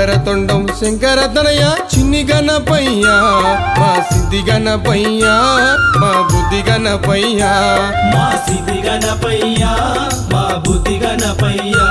వంకర తొండం శంకర తనయ చిన్ని గణపయ్య మా సిద్ధి గణపయ్య మా బుద్ధి గణపయ్య మా సిద్ధి గణపయ్యా మా బుద్ధి గణపయ్యా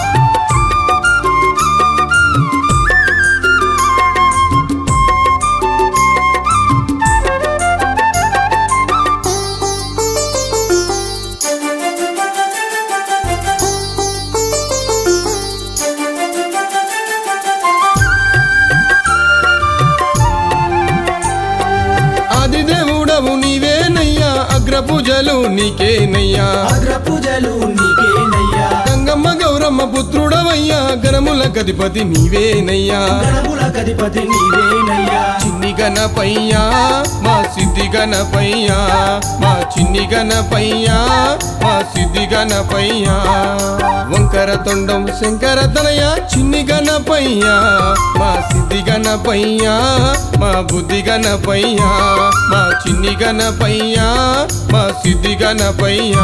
ఆదిదేవుడవు నీవేనయ్యా అగ్ర పూజలు నీకేనయ్యా అగ్ర పూజలు నీకేనయ్యా గంగమ్మ గౌరమ్మ పుత్రుడవయ్యా గణముల గదిపతి నీవేనయ్యా గణముల గణపతి నీవేనయ్యా చిన్ని గణపయ్యా మా సిద్ధి గణపయ్యా మా చిన్ని గణపయ్యా మా సిద్ధి గణపయ్యా వంకర తొండం శంకర తనయ చిన్ని గణపయ్యా మా సిద్ధి గణపయ్యా మా బుద్ధి గణపయ్యా మా చిన్ని గణపయ్యా మా సిద్ధి గణపయ్యా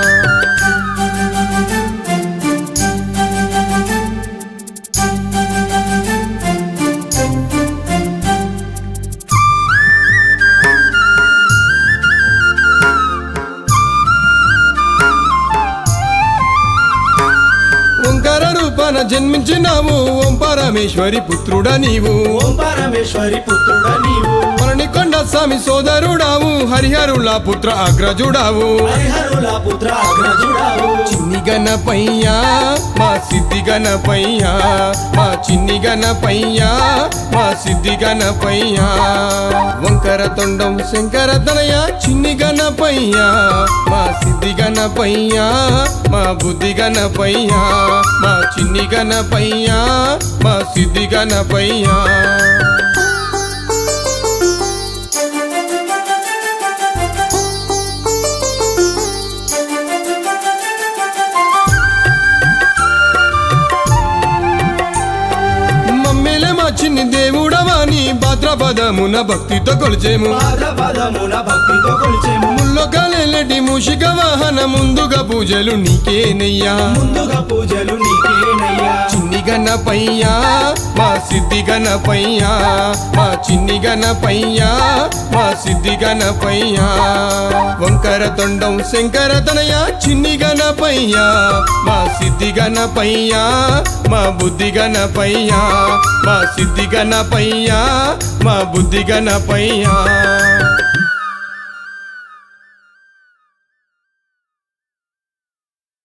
ఓంకార రూపాన జన్మించినావు ఓం పరమేశ్వరి పుత్రుడా నీవు ఓం పరమేశ్వరి పుత్రుడ నీవు మరణికొండ స్వామి సోదరుడావు హరిహరుల పుత్ర అగ్రజుడావు హరిహరుల పుత్ర అగ్రజుడావు చిన్ని గణపయ్యా మా సిద్ధి గణపయ్యా మా చిన్ని గణపయ్యా మా సిద్ధి గణపయ్యా వంకర తొండం శంకర తనయ చిన్ని గణపయ్యా మా సిద్ధి గణపయ్యా మా బుద్ధి గణపయ్యా మా చిన్ని గణపయ్యా మా సిద్ధి గణపయ్యా మమ్మేలే మా చిన్ని దేవుడవాని భాద్రపదమున భక్తితో కొలిచేము భాద్రపదమున భక్తితో కొలిచేము ముల్లొకలెల్లటి మూషిక వాహన ముందుగా పూజలు నీకేనయ్యా ముందుగా పూజలు నీకేనయ్యా చిన్ని గణపయ్యా మా సిద్ధి గణపయ్యా మా చిన్ని గణపయ్యా మా సిద్ధి గణపయ్యా వంకర తొండం శంకర తనయ చిన్ని గణపయ్యా మా సిద్ధి గణపయ్యా మా బుద్ధి గణపయ్యా మా సిద్ధి గణపయ్యా మా బుద్ధి గణపయ్యా